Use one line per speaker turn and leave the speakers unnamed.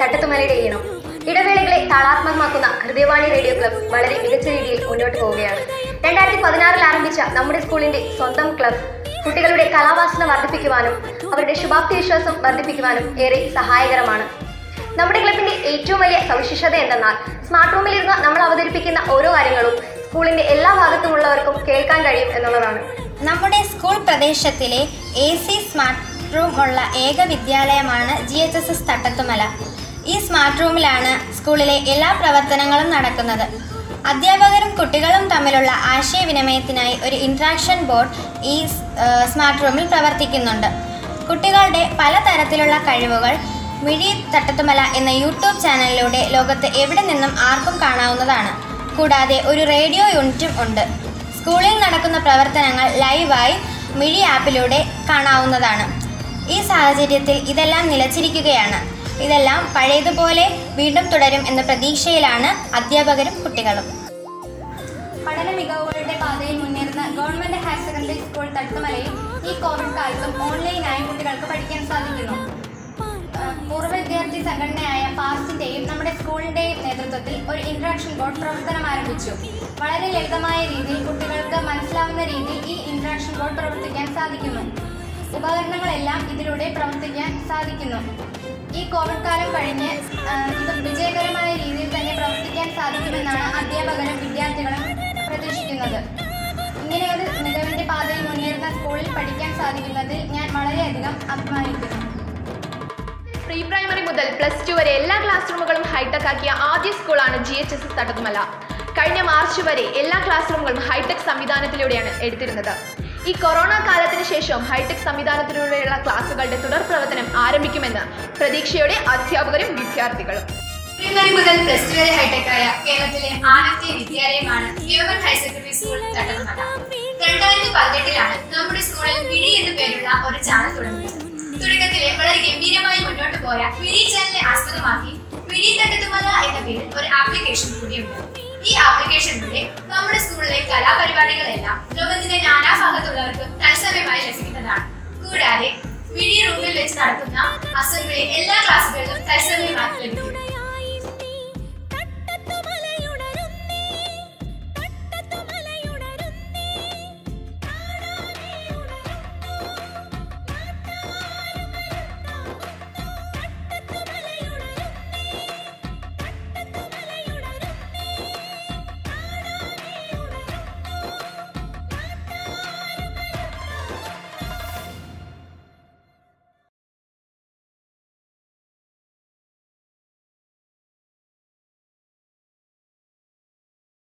തട്ടത്തുമലയുടെ ഈണം ഇടവേളകളെ താളാത്മകമാക്കുന്ന ഹൃദയവാണി radio club വളരെ മികച്ച രീതിയിൽ മുന്നോട്ട് പോവുകയാണ് രണ്ടായിരത്തി പതിനാറിൽ ആരംഭിച്ച നമ്മുടെ സ്കൂളിന്റെ സ്വന്തം ക്ലബ് കുട്ടികളുടെ കലാവാസന വർദ്ധിപ്പിക്കുവാനും അവരുടെ ശുഭാപ്തി വിശ്വാസം വർദ്ധിപ്പിക്കുവാനും ഏറെ സഹായകരമാണ് നമ്മുടെ ക്ലബിന്റെ ഏറ്റവും വലിയ സവിശേഷത എന്തെന്നാൽ സ്മാർട്ട് റൂമിൽ ഇരുന്ന് നമ്മൾ അവതരിപ്പിക്കുന്ന ഓരോ കാര്യങ്ങളും സ്കൂളിന്റെ എല്ലാ ഭാഗത്തുമുള്ളവർക്കും കേൾക്കാൻ കഴിയും എന്നുള്ളതാണ്
നമ്മുടെ സ്കൂൾ പ്രദേശത്തിലെ എ സി സ്മാർട്ട് റൂം ഉള്ള ഏക വിദ്യാലയമാണ് G H S S Thattathumala ഈ സ്മാർട്ട് റൂമിലാണ് സ്കൂളിലെ എല്ലാ പ്രവർത്തനങ്ങളും നടക്കുന്നത് അധ്യാപകരും കുട്ടികളും തമ്മിലുള്ള ആശയവിനിമയത്തിനായി ഒരു ഇൻട്രാക്ഷൻ ബോർഡ് ഈ ആ, സ്മാർട്ട് റൂമിൽ പ്രവർത്തിക്കുന്നുണ്ട് കുട്ടികളുടെ പലതരത്തിലുള്ള കഴിവുകൾ മിഴി തട്ടത്തുമല എന്ന യൂട്യൂബ് ചാനലിലൂടെ ലോകത്ത് എവിടെ നിന്നും ആർക്കും കാണാവുന്നതാണ് കൂടാതെ ഒരു റേഡിയോ യൂണിറ്റും ഉണ്ട് സ്കൂളിൽ നടക്കുന്ന പ്രവർത്തനങ്ങൾ ലൈവായി മിഴി ആപ്പിലൂടെ കാണാവുന്നതാണ് ഈ സാഹചര്യത്തിൽ ഇതെല്ലാം നിലച്ചിരിക്കുകയാണ് ഇതെല്ലാം പഴയതുപോലെ വീണ്ടും തുടരും എന്ന പ്രതീക്ഷയിലാണ് അധ്യാപകരും കുട്ടികളും പഠന മികവുകളുടെ പാതയിൽ മുന്നേറുന്ന ഗവൺമെന്റ് ഹയർ സെക്കൻഡറി സ്കൂൾ തട്ടുമലയിൽ ഈ കോവിഡ് കാലത്തും ഓൺലൈനായി കുട്ടികൾക്ക് പഠിക്കാൻ സാധിക്കുന്നു ഏഹ് പൂർവ്വ വിദ്യാർത്ഥി സംഘടനയായ പാസ്റ്റിന്റെയും നമ്മുടെ സ്കൂളിന്റെയും നേതൃത്വത്തിൽ ഒരു ഇന്ററാക്ഷൻ ബോർഡ് പ്രവർത്തനം ആരംഭിച്ചു വളരെ ലളിതമായ രീതിയിൽ കുട്ടികൾക്ക് മനസ്സിലാവുന്ന രീതിയിൽ ഈ ഇന്ററാക്ഷൻ ബോർഡ് പ്രവർത്തിക്കാൻ സാധിക്കുന്നു ഉപകരണങ്ങളെല്ലാം ഇതിലൂടെ പ്രവർത്തിക്കാൻ സാധിക്കുന്നു ഈ കോവിഡ് കാലം കഴിഞ്ഞ് ഏഹ് ഇത് വിജയകരമായ രീതിയിൽ തന്നെ പ്രവർത്തിക്കാൻ സാധിക്കുമെന്നാണ് അധ്യാപകരും വിദ്യാർത്ഥികളും പ്രതീക്ഷിക്കുന്നത് ഇങ്ങനെയൊരു മികവിന്റെ പാതയിൽ മുന്നേറുന്ന സ്കൂളിൽ പഠിക്കാൻ സാധിക്കുന്നതിൽ ഞാൻ വളരെയധികം അഭിമാനിക്കുന്നു
പ്രീ പ്രൈമറി മുതൽ പ്ലസ് ടു വരെ എല്ലാ ക്ലാസ് റൂമുകളും ഹൈടെക് ആക്കിയ ആദ്യ സ്കൂളാണ് G H S S Thattathumala കഴിഞ്ഞ മാർച്ച് വരെ എല്ലാ ക്ലാസ് റൂമുകളും ഹൈടെക് സംവിധാനത്തിലൂടെയാണ് എടുത്തിരുന്നത് ഈ കൊറോണ കാലത്തിന് ശേഷം ഹൈടെക് സംവിധാനത്തിലൂടെയുള്ള ക്ലാസുകളുടെ തുടർ പ്രവർത്തനം ആരംഭിക്കുമെന്ന് പ്രതീക്ഷയോടെ അധ്യാപകരും വിദ്യാർത്ഥികളും
പ്രീമറി മുതൽ പ്ലസ് ടു വരെ ഹൈടെക് ആയ കേരളത്തിലെ ആദ്യത്തെ വിദ്യാലയമാണ് government higher secondary school Thattathumala രണ്ടായിരത്തി പതിനെട്ടിലാണ് നമ്മുടെ സ്കൂളിൽ പിഴി എന്ന പേരുള്ള ഒരു ചാനൽ തുടങ്ങിയത് തുടക്കത്തിലെ വളരെ ഗംഭീരമായി മുന്നോട്ട് പോയ പിഴി ചാനലിനെ ആസ്പദമാക്കി പിഴി തട്ടത്തുമല എന്ന പേരിൽ ഒരു ആപ്ലിക്കേഷൻ കൂടിയുണ്ട് ഈ ആപ്ലിക്കേഷനിലൂടെ നമ്മുടെ സ്കൂളിലെ കലാപരിപാടികളെല്ലാം ലോകത്തിന്റെ നാനാഭാഗത്തുള്ളവർക്ക് തത്സമയമായി ലഭിക്കുന്നതാണ് കൂടാതെ പിഴി റൂമിൽ വെച്ച് നടക്കുന്ന അസംബ്ലി എല്ലാ ക്ലാസ്സുകളിലും തത്സമയമായി ലഭിക്കും